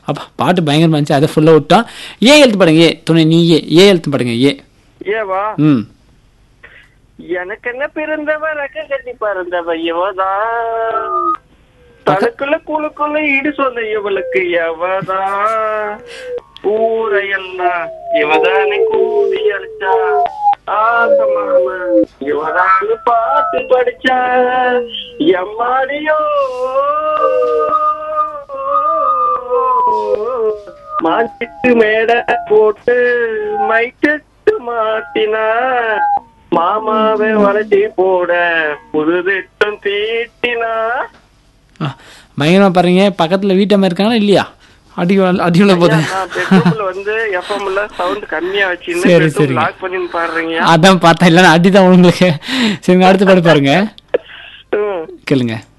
அப்பா பாட்டு பயங்கரமா இருந்துச்சு அதை ஃபுல்லாக விட்டோம் ஏ எழுத்து பாடுங்க ஏ துணை நீ ஏ ஏ எழுத்து பாடுங்க ஏ ஏவா ம் எனக்கு என்ன பிறந்தவ ரக்க கட்டி பறந்தவ இவதான் தனக்குள்ள குழுக்குள்ள இடு சொன்ன இவளுக்கு எவதான் ஊரையெல்லாம் இவதானே கூடி அடிச்சா ஆசமாம இவதானு பாட்டு படிச்சா எம்மாடியோ மாட்டிட்டு மேடை போட்டு மைக்கெட்டு மாட்டினா மாமாவை வளைச்சி போட புது திட்டம் தீட்டினா ஆ, பயங்கரமா பாருங்க பக்கத்துல வீட்டம்மா இருக்காங்களா இல்லையா அடி அடியுள்ள போது பெட்ரூம்ல வந்து எஃப்எம்ல சவுண்ட் கம்மியா வச்சுன்னு சரி, பெட்ரூம் சரிங்க. லாக் பண்ணி பாடுறீங்க அதான் பார்த்தேன் இல்லைன்னா அடிதான் உங்களுக்கு சரிங்க அடுத்த பாடு பாருங்க ம். கேளுங்க